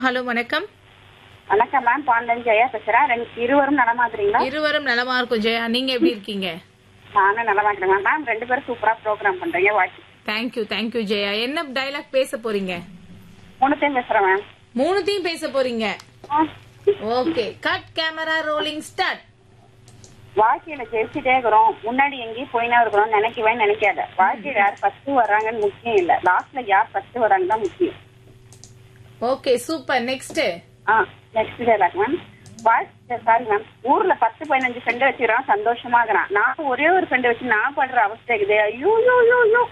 Hello வணக்கம் வணக்கம் ma'am பாண்டன் Jaya பேசுறேன் ரெண்டு இருவரும் நலமாக்குறீங்களா இருவரும் நலமா இருக்கும் ஜெயா நீங்க எப்படி இருக்கீங்க நானும் நலமாக்குறேன் மேம் மேம் ரெண்டு பேரும் சூப்பரா ப்ரோக்ராம் பண்றீங்க வாழ்க்கை தேங்க்யூ தேங்க்யூ ஜெயா என்ன டைலாக் பேச போறீங்க மூணுத்தையும் பேசுறேன் மேம் மூணுத்தையும் பேச போறீங்க okay cut camera rolling start வாழ்க்கையில ஜெயிச்சுட்டே இருக்கிறோம் முன்னாடி எங்கேயும் போயினா இருக்கிறோம் நினைக்கவே நினைக்காத வாழ்க்கையில யார் ஃபர்ஸ்ட் வர்றாங்கன்னு முக்கியம் இல்ல லாஸ்ட்ல யார் ஃபர்ஸ்ட் வர்றாங்க தான் முக்கியம் okay super next ah next dialogue ma'am வாழ்க்கை சாரி மேம் ஊர்ல பத்து பதினஞ்சு ஃப்ரெண்டு வச்சுக்கிறான் சந்தோஷமா இருக்கிறான் நான் ஒரே ஒரு ஃப்ரெண்டு வச்சு நான் படுற அவஸ்தை இருக்குது ஐயோ யோ யோ யோ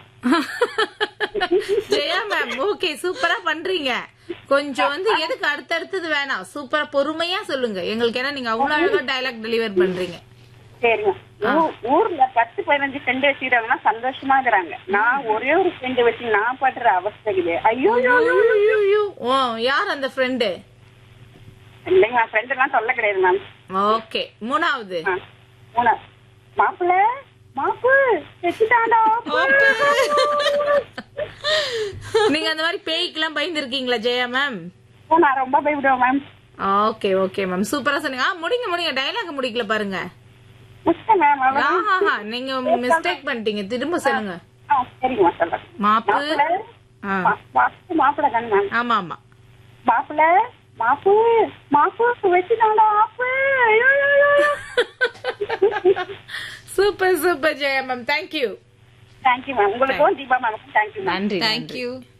ஜெயா மேம் ஓகே சூப்பரா பண்றீங்க கொஞ்சம் வந்து எதுக்கு அடுத்தடுத்தது வேணாம் சூப்பரா பொறுமையா சொல்லுங்க எங்களுக்கு ஏன்னா நீங்க அவ்வளவு அழகா டைலாக் டெலிவர் பண்றீங்க சரிங்க ஊ- ஊர்ல பத்து பதினஞ்சு ஃப்ரெண்டு வச்சுக்கிறாங்கன்னா சந்தோஷமா இருக்கிறாங்க நான் ஒரே ஒரு ஃப்ரெண்டு வச்சு நான் படுற அவஸ்தை இருக்குது ஐயோ யோ, யோ, யோ. ஐயோ, ஓ யார் அந்த ஃப்ரெண்டு இல்லைங்க ஃப்ரெண்ட் எல்லாம் சொல்ல கிடையாது மேம் ஓகே மூணாவது ஆ, மூணா மாப்பிள்ள மாப்பு வச்சுட்டாண்டா நீங்க அந்த மாதிரி பேய்க்கெல்லாம் பயந்துருக்கீங்களா ஜெயா மேம் நான் ரொம்ப பயப்படுவேன் மேம் ஓகே ஓகே மேம் சூப்பரா சொன்னீங்க ஆ முடிங்க முடிங்க டைலாக் முடிக்கல பாருங்க முடிச்சேன் மேம் அவ்வளவு. ஆஹாஹா நீங்க மிஸ்டேக் பண்ணிட்டீங்க திரும்ப சொல்லுங்க ஆ, சரிங்க மேம் சொல்றேன் மாப்பு மாப்பிள்ள ஆ, மா- மாப்பு மாப்பிள்ள தானே மேம் ஆமா ஆமா மாப்பிள்ள மாப்பு மாப்பு வச்சுட்டாண்டா ஆப்பு ஐயோ, ஐயோ, ஐயோ, ஐயோ. Super super Jaya ma'am thank you thank you ma'am உங்களுக்கும் தீபா மேமுக்கும் தேங்க்யூ மேம் நன்றி தேங்க்யூ நன்றி.